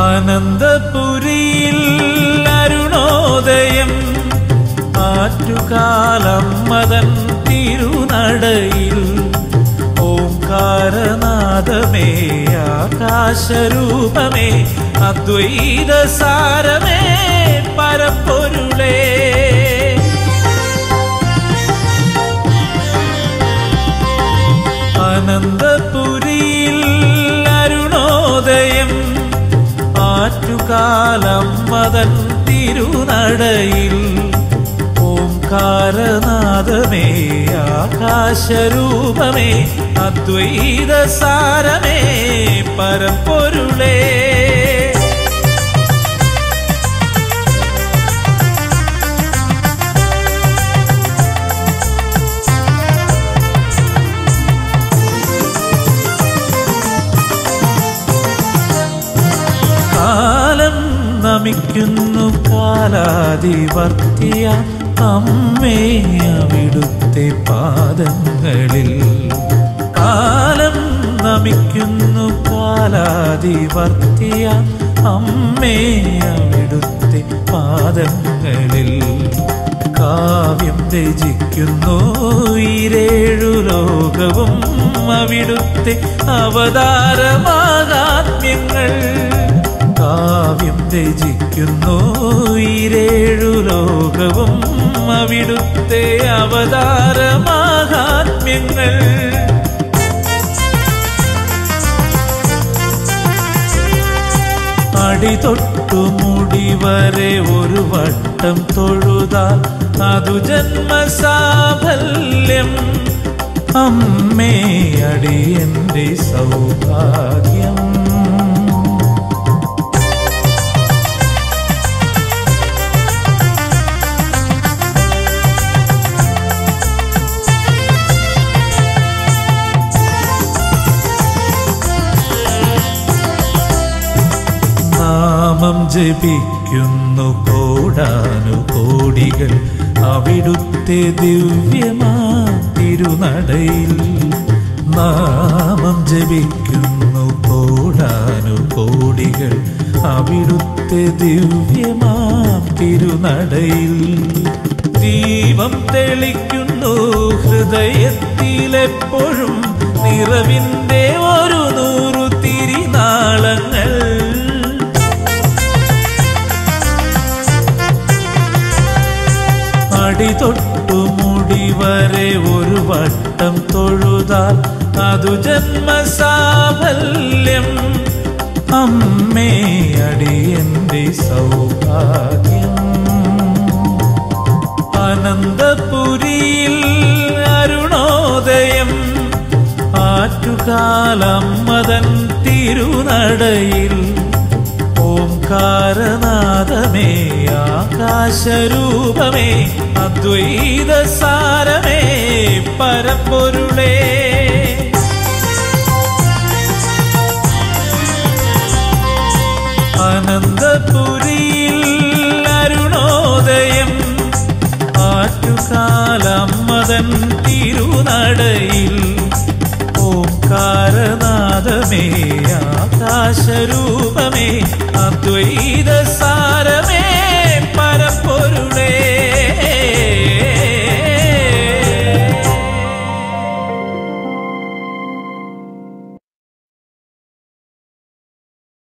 അനന്തപുരിയിൽ അരുണോദയം ആറ്റുകാലം മതൻ തിരുനടയിൽ ഓംകാരനാദമേ ആകാശരൂപമേ അദ്വൈത സാരമേ പരപ്പൊരുളേ അനന്തപുരിയിൽ അരുണോദയം ആറ്റുകാലം മതൻ തിരുനടയിൽ ഓംകാരനാദമേ ആകാശരൂപമേ അദ്വൈത സാരമേ പരപ്പൊരുളേ കാലം നമിക്കുന്നു കാലാതിവർത്തിയ അമ്മേ അവിടുത്തെ പാദങ്ങളിൽ കാലം നമിക്കുന്നു കാലാതിവർത്തിയ അമ്മേ അവിടുത്തെ പാദങ്ങളിൽ കാവ്യം രചിക്കുന്നു ഈരേഴു ലോകവും അവിടുത്തെ അവതാരമാകാത്മ്യങ്ങൾ കാവ്യം രചിക്കുന്നു ഈരേഴു ലോകവും അവിടുത്തെ അവതാരമാഹാത്മ്യങ്ങൾ അടിതൊട്ടു മുടി വരെ ഒരു വട്ടം തൊഴുതാൽ അതു ജന്മസാഫല്യം അമ്മേ അടിയന്റെ സൗഭാഗ്യം നാമം ജപിക്കുന്നു കോടാനു കോടികൾ അവിടുത്തെ ദിവ്യമാ തിരുനടയിൽ നാമം ജപിക്കുന്നു കോടാനു കോടികൾ അവിടുത്തെ ദിവ്യമാ തിരുനടയിൽ ദീപം തെളിക്കുന്നു ഹൃദയത്തിലെപ്പോഴും നിറവിൻ്റെ ഒരു നൂറു തിരിനാളങ്ങൾ അടിതൊട്ടു മുടി വരെ ഒരു വട്ടം തൊഴുതാൽ അതു ജന്മസാഫല്യം അമ്മേ അടിയന്റെ സൗഭാഗ്യം അനന്തപുരിയിൽ അരുണോദയം ആറ്റുകാലം മതൻ തിരുനടയിൽ ഓംകാരനാദമേ ആകാശരൂപമേ അദ്വൈത സാരമേ പരപ്പൊരുളേ അനന്തപുരിയിൽ അരുണോദയം ആറ്റുകാലം മതൻ തിരുനടയിൽ ഓംകാരനാദമേ ആകാശരൂപമേ അദ്വൈത സാരമേ പരപ്പൊരുളേ